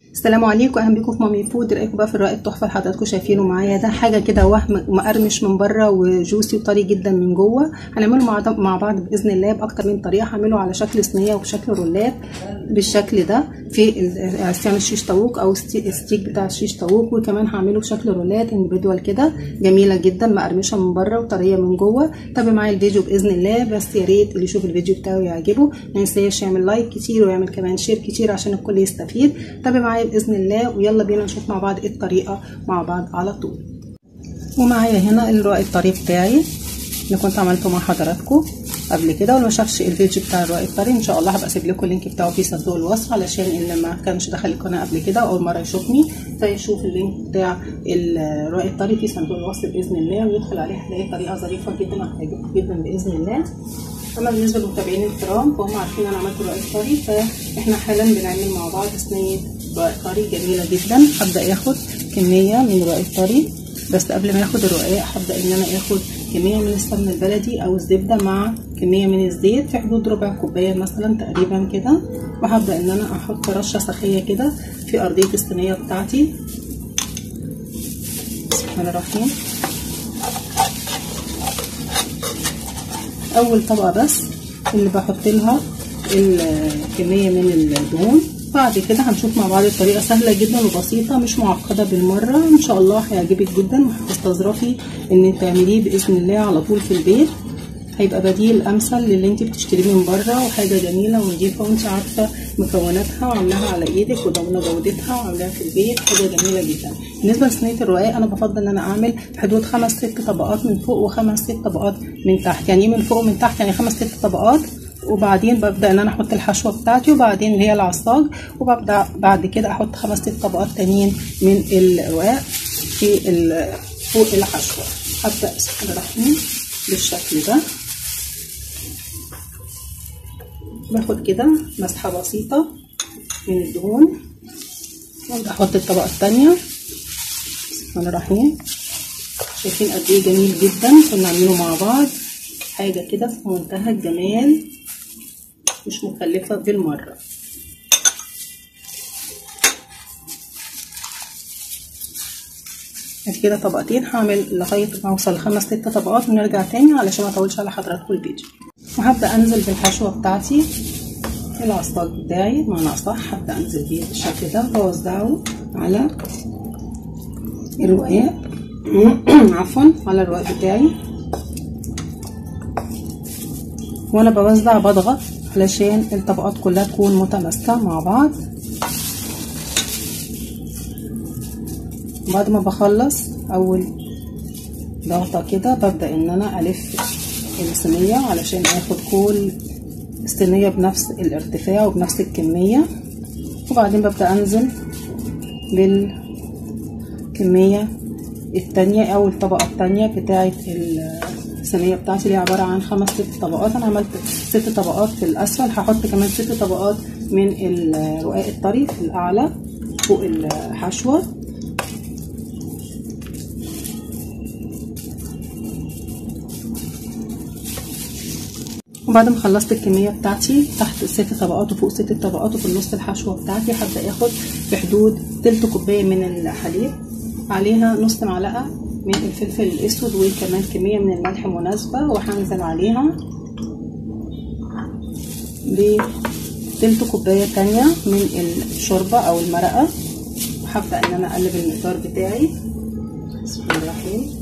السلام عليكم اهلا بيكم في مامي فود رايكم بقى في الرق التحفه اللي حضراتكم شايفينه معايا ده حاجه كده وهم مقرمش من بره وجوسي وطري جدا من جوه هنعمله مع مع بعض باذن الله باكتر من طريقه هعمله على شكل صينيه وبشكل رولات بالشكل ده في عصيان شيش طاووق او الستيك بتاع الشيش طاووق وكمان هعمله بشكل رولات انديفيدوال كده جميله جدا مقرمشه من بره وطريه من جوه تابع معايا الفيديو باذن الله بس يا ريت اللي يشوف الفيديو بتاعه يعجبه ما ينساش يعمل لايك كتير ويعمل كمان شير كتير عشان الكل يستفيد تابع معايا باذن الله ويلا بينا نشوف مع بعض ايه الطريقه مع بعض على طول ومعايا هنا الرق الطري بتاعي اللي كنت عملته مع حضراتكم قبل كده واللي ما شافش الفيديو بتاع الرق الطري ان شاء الله هبقى اسيب لكم اللينك بتاعه في صندوق الوصف علشان اللي ما كانش دخل القناه قبل كده اول مره يشوفني فيشوف اللينك بتاع الرق الطري في صندوق الوصف باذن الله ويدخل عليه هتلاقي طريقه ظريفه جدا هتعجبكم جدا باذن الله اما بالنسبه للمتابعين الكرام فهم عارفين انا عملت الرق الطري فاحنا حالا بنعمل مع بعض صينيه رقاق طري جميله جدا هبدا ياخد كميه من رقاق الطري بس قبل ما ياخد الرقاق هبدا ان انا اخد كميه من السمنه البلدي او الزبده مع كميه من الزيت في حدود ربع كوبايه مثلا تقريبا كده وهبدا ان انا احط رشه سخيه كده في ارضيه الصينيه بتاعتي بسم الله الرحمن اول طبقه بس اللي بحط لها الكميه من الدهون بعد كده هنشوف مع بعض الطريقة سهلة جدا وبسيطة مش معقدة بالمرة ان شاء الله هيعجبك جدا وهتستظرفي ان تعمليه باذن الله على طول في البيت هيبقى بديل امثل للي انت بتشتريه من بره وحاجه جميله ونضيفه وانت عارفه مكوناتها وعاملاها على ايدك وضامنه جودتها وعاملاها في البيت حاجه جميله جدا بالنسبه لصينيه الرقاق انا بفضل ان انا اعمل في حدود خمس ست طبقات من فوق وخمس ست طبقات من تحت يعني من فوق ومن تحت يعني خمس ست طبقات وبعدين ببدا ان انا احط الحشوه بتاعتي وبعدين اللي هي العصاج وببدا بعد كده احط خمس ست طبقات تانيين من الرقاق في فوق الحشوه هبدا بسم الله الرحمن بالشكل ده باخد كده مسحه بسيطه من الدهون وابدا احط الطبقه الثانيه بسم الله الرحمن شايفين قد ايه جميل جدا كنا عاملينه مع بعض حاجه كده في منتهى الجمال مش مكلفة بالمرة كده طبقتين هعمل لغاية ما اوصل لخمس ست طبقات ونرجع تاني علشان ما اطولش على حضراتكم الفيديو وهبدأ انزل بالحشوة بتاعتي العصاج بتاعي معنى اصح هبدأ انزل بيه بالشكل ده بوزعه على الرقاق عفوا على الرقاق بتاعي وانا بوزع بضغط علشان الطبقات كلها تكون متماسكة مع بعض بعد ما بخلص اول ضغطة كده ببدأ ان انا الف الصينية علشان اخد كل الصينية بنفس الارتفاع وبنفس الكمية وبعدين ببدأ انزل بالكمية التانية او الطبقة التانية بتاعة الصينيه بتاعتي اللي عباره عن خمس ست طبقات انا عملت ست طبقات في الاسفل هحط كمان ست طبقات من الرقاق الطري في الاعلى فوق الحشوه وبعد ما خلصت الكمية بتاعتي تحت ست طبقات وفوق ست طبقات وفي النص الحشوة بتاعتي هبدأ اخد في حدود تلت كوباية من الحليب عليها نص معلقة من الفلفل الاسود وكمان كميه من الملح مناسبه وهنزل عليها بتلت كوبايه تانية من الشوربه او المرقه وهبدا ان انا اقلب المقدار بتاعي بسم الله الرحمن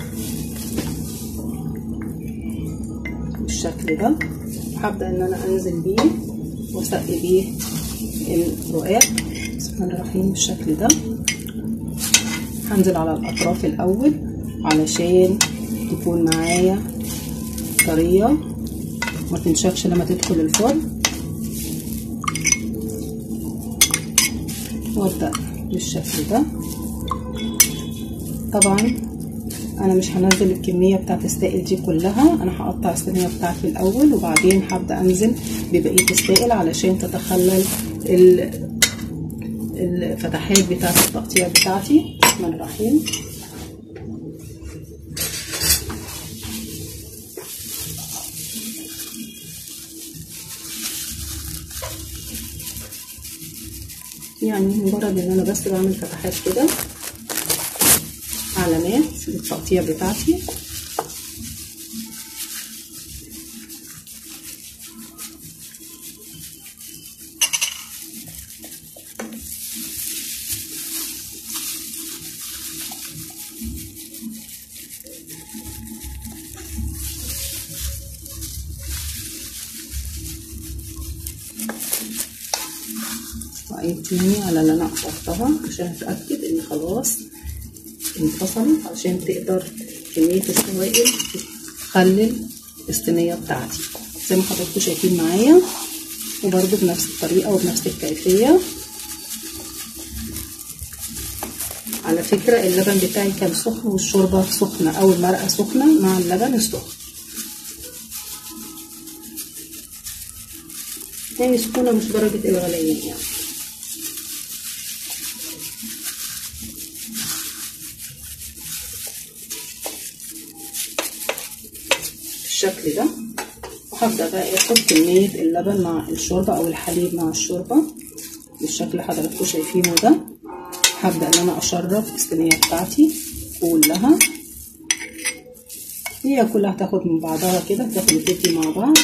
بالشكل ده وهبدا ان انا انزل بيه واسقي بيه الرقاق بسم الله الرحمن بالشكل ده هنزل على الاطراف الاول علشان تكون معايا طريه ما تنشفش لما تدخل الفرن وابدا بالشكل ده طبعا انا مش هنزل الكميه بتاعت السائل دي كلها انا هقطع الصينيه بتاعتي الاول وبعدين هبدا انزل ببقيه السائل علشان تتخلل الفتحات بتاعت التقطيع بتاعتي الرحمن الرحيم يعني مجرد ان انا بس بعمل فتحات كده علامات للتقطيع بتاعتي وأعيد تاني على اللي أنا قطعتها عشان أتأكد إن خلاص انفصلت عشان تقدر كمية السوائل تخلل الصينية بتاعتي زي ما حضراتكم شايفين معايا وبرده بنفس الطريقة وبنفس الكيفية على فكرة اللبن بتاعي كان سخن والشوربة سخنة أو المرقة سخنة مع اللبن السخن يعني سخونة مش درجة الغليان يعني بالشكل ده وهبدأ بقى اخد كمية اللبن مع الشوربة او الحليب مع الشوربة بالشكل اللي حضراتكم شايفينه ده هبدأ ان انا اشرب الصينية بتاعتي كلها هي كلها تاخد من بعضها كده تاخد وتدي مع بعض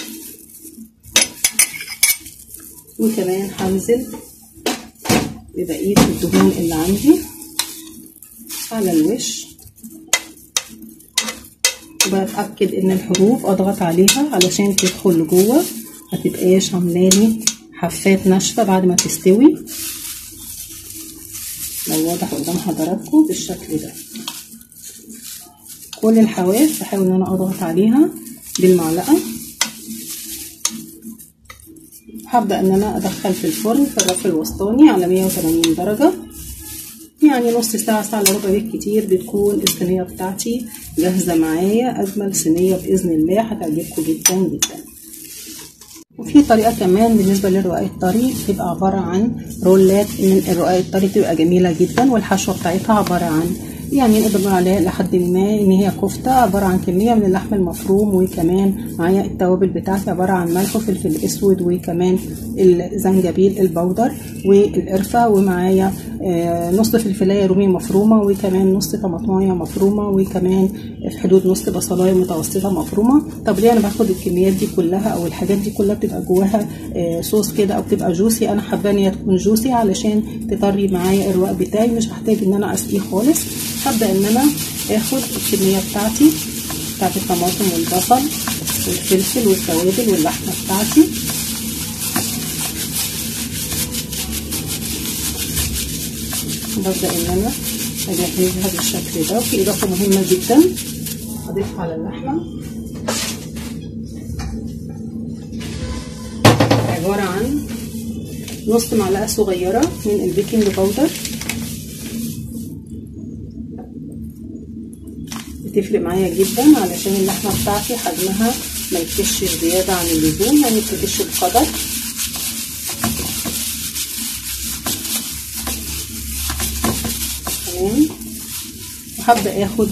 وكمان هنزل ببقية الدهون اللي عندي على الوش وبتأكد ان الحروف اضغط عليها علشان تدخل لجوه متبقاش عاملالي حفات ناشفة بعد ما تستوي لو واضح قدام حضراتكم بالشكل ده كل الحواف بحاول ان انا اضغط عليها بالمعلقة هبدأ ان انا ادخل في الفرن في الرف الوسطاني على 180 درجة يعني نص ساعة ساعة الا ربع بالكتير بتكون الصينية بتاعتي جاهزة معايا أجمل صينية بإذن الله هتعجبكم جدا جدا وفي طريقة كمان بالنسبة للرقاق الطري بتبقى عبارة عن رولات من الرقاق الطري بتبقى جميلة جدا والحشوة بتاعتها عبارة عن يعني نقدر نقول عليها لحد ما ان هي كفته عباره عن كميه من اللحم المفروم وكمان معايا التوابل بتاعتي عباره عن ملح وفلفل اسود وكمان الزنجبيل البودر والقرفه ومعايا نص فلفلايه رومي مفرومه وكمان نص طماطمايه مفرومه وكمان في حدود نص بصلايه متوسطه مفرومه طب ليه انا باخد الكميات دي كلها او الحاجات دي كلها بتبقى جواها صوص كده او بتبقى جوسي انا حابه ان هي تكون جوسي علشان تطري معايا الرواق بتاعي مش هحتاج ان انا اسقيه خالص هبدا ان انا اخد الكميه بتاعتي بتاعت الطماطم والبصل والفلفل والتوابل واللحمه بتاعتي ببدا ان انا اجهزها بالشكل ده وفي اضافه مهمه جدا اضيفها على اللحمه عباره عن نص معلقه صغيره من البيكنج باودر بتفرق معايا جدا علشان اللحمه بتاعتي حجمها ما يكش زياده عن اللزوم يعني بتكش بقدر تمام وهبدا اخد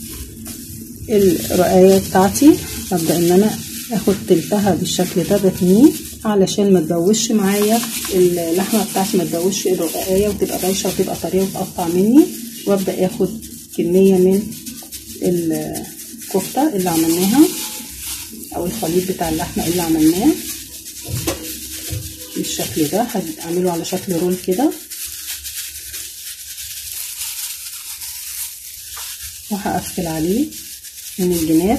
الرقايه بتاعتي هبدا ان انا اخد تلتها بالشكل ده بتنيه علشان ما تبوش معايا اللحمه بتاعتي ما تبوش الرقايه وتبقى بايشه وتبقى طريه وتقطع مني وابدا اخد كميه من الكفته اللي عملناها او الخليط بتاع اللحمه اللي عملناه بالشكل ده هعمله على شكل رول كده وهقفل عليه من الجناب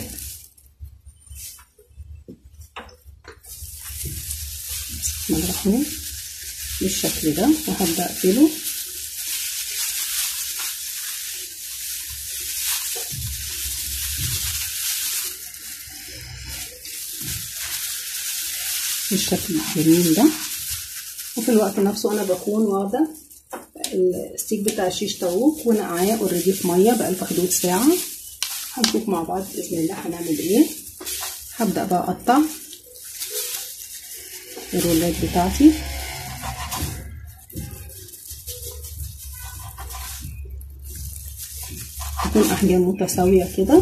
بسم الله الرحمن بالشكل ده وهبدا اقفله بالشكل الجميل ده وفي الوقت نفسه انا بكون واخده الستيك بتاع الشيش طاووق ونقعاه اوريدي في ميه بقى في حدود ساعه هنشوف مع بعض باذن الله هنعمل ايه هبدا بقى اقطع الرولات بتاعتي تكون احجام متساويه كده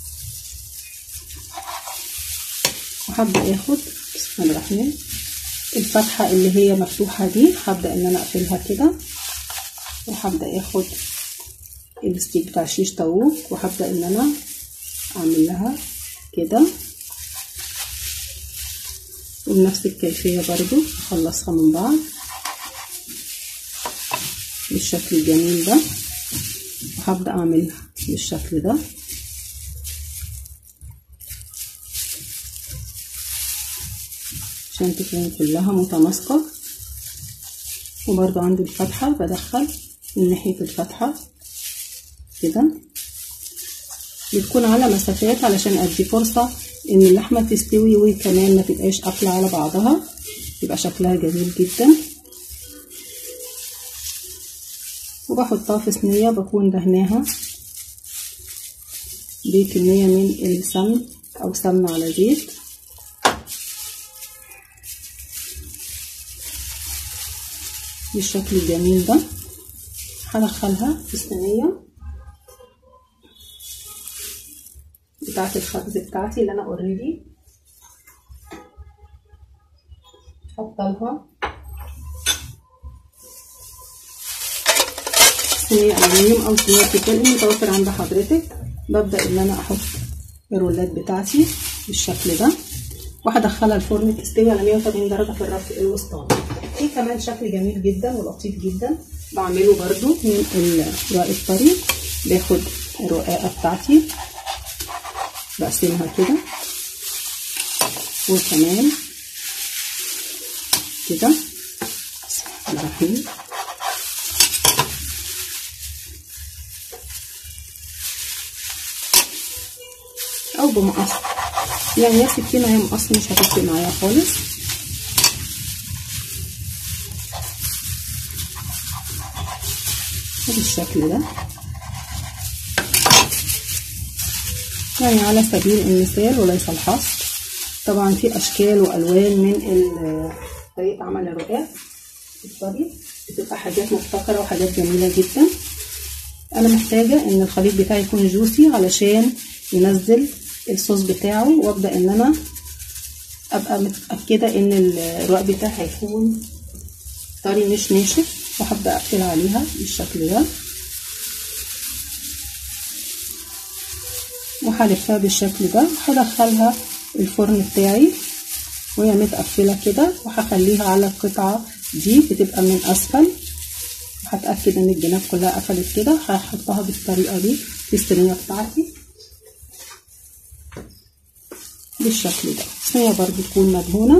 وهبدا اخد بسم الله الرحمن الفتحة اللي هي مفتوحة دي هبدأ ان انا اقفلها كده وهبدأ اخد الستيك بتاع الشيش طاووق وهبدأ ان انا اعمل لها كده وبنفس الكيفية برضو اخلصها من بعض بالشكل الجميل ده وهبدأ اعملها بالشكل ده عشان تكون كلها متماسكة وبرضو عند الفتحة بدخل من ناحية الفتحة كده بتكون على مسافات علشان ادي فرصة ان اللحمة تستوي وكمان ما تبقاش قافلة على بعضها يبقى شكلها جميل جدا وبحطها في صينية بكون دهناها بكمية من السمن او سمنة على زيت بالشكل الجميل ده هدخلها في الصينية بتاعة الخبز بتاعتي اللي انا اوريدي حطلها صينية ألمنيوم أو صينية تيفال المتوفر عند حضرتك ببدأ إن أنا أحط الرولات بتاعتي بالشكل ده وهدخلها الفرن تستوي على 180 درجة في الرف الوسطاني في كمان شكل جميل جدا ولطيف جدا بعمله برضو من الرقاق الطري باخد الرقاقة بتاعتي بقسمها كده وكمان كده بسم الله الرحمن او بمقص يعني يا سكينه يا مقص مش هتفرق معايا خالص بالشكل ده يعني على سبيل المثال وليس الحصر طبعا في اشكال والوان من طريقه عمل الرقاق الطري بتبقى حاجات مبتكره وحاجات جميله جدا انا محتاجه ان الخليط بتاعي يكون جوسي علشان ينزل الصوص بتاعه وابدا ان انا ابقى متاكده ان الرقاق بتاعي هيكون طري مش ناشف وهبدا اقفل عليها بالشكل ده وهلفها بالشكل ده وهدخلها الفرن بتاعي وهي متقفله كده وهخليها على القطعه دي بتبقى من اسفل وهتاكد ان الجناب كلها قفلت كده هحطها بالطريقه دي في الصينيه بتاعتي بالشكل ده الصينيه برضو تكون مدهونه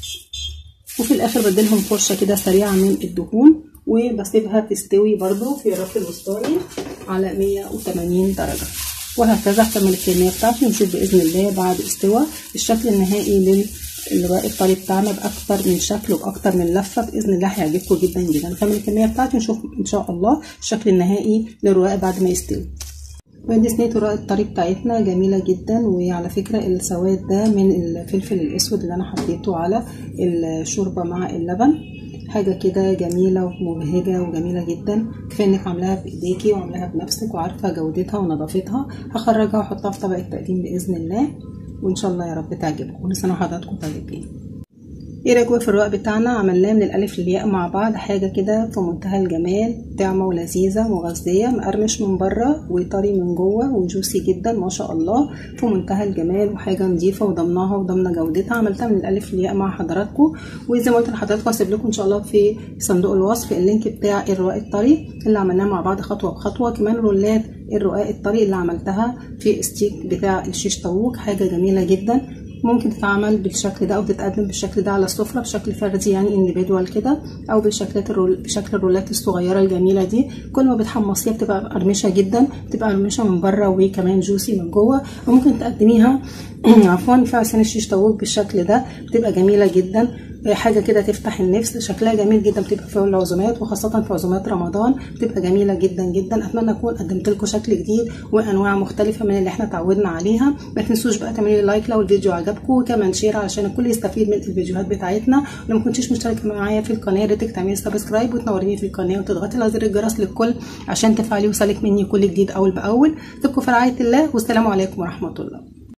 وفي الاخر بديلهم فرشه كده سريعه من الدهون وبسيبها تستوي برضو في الرف الوسطاني على 180 درجه وهكذا هكمل الكميه بتاعتي ونشوف باذن الله بعد استواء الشكل النهائي للرقاق الطري بتاعنا باكتر من شكل وباكتر من لفه باذن الله هيعجبكم جدا جدا نكمل الكميه بتاعتي ونشوف ان شاء الله الشكل النهائي للرقاق بعد ما يستوي وادي صينيه الرقاق الطري بتاعتنا جميله جدا وعلى فكره السواد ده من الفلفل الاسود اللي انا حطيته على الشوربه مع اللبن حاجه كده جميله ومبهجه وجميله جدا كفايه انك عاملاها بايديكي وعاملاها بنفسك وعارفه جودتها ونظافتها هخرجها واحطها في طبق التقديم باذن الله وان شاء الله يا رب تعجبكم كل سنه وحضراتكم طيبين ايه رايكم في الرقاق بتاعنا عملناه من الالف للياء مع بعض حاجه كده في منتهى الجمال طعمه ولذيذه مغذيه مقرمش من بره وطري من جوه وجوسي جدا ما شاء الله في منتهى الجمال وحاجه نظيفه وضمناها وضمن جودتها عملتها من الالف للياء مع حضراتكم وزي ما قلت لحضراتكم هسيب لكم ان شاء الله في صندوق الوصف اللينك بتاع الرقاق الطري اللي عملناه مع بعض خطوه بخطوه كمان رولات الرقاق الطري اللي عملتها في ستيك بتاع الشيش طاووق حاجه جميله جدا ممكن تتعمل بالشكل ده او تتقدم بالشكل ده على السفره بشكل فردي يعني انديفيدوال كده او بالشكلات الرول بشكل الرولات الصغيره الجميله دي كل ما بتحمصيها بتبقى مقرمشه جدا بتبقى مقرمشه من بره وكمان جوسي من جوه وممكن تقدميها عفوا في عصيان الشيش طاووق بالشكل ده بتبقى جميله جدا حاجه كده تفتح النفس شكلها جميل جدا بتبقى في العزومات وخاصه في عزومات رمضان بتبقى جميله جدا جدا اتمنى اكون قدمت لكم شكل جديد وانواع مختلفه من اللي احنا اتعودنا عليها ما تنسوش بقى تعملوا لي لايك لو الفيديو عجبكم وكمان شير علشان الكل يستفيد من الفيديوهات بتاعتنا ولو ما كنتيش مشتركه معايا في القناه يا ريتك تعملي سبسكرايب وتنوريني في القناه وتضغطي على زر الجرس للكل عشان تفعلي يوصلك مني كل جديد اول باول سيبكم في رعايه الله والسلام عليكم ورحمه الله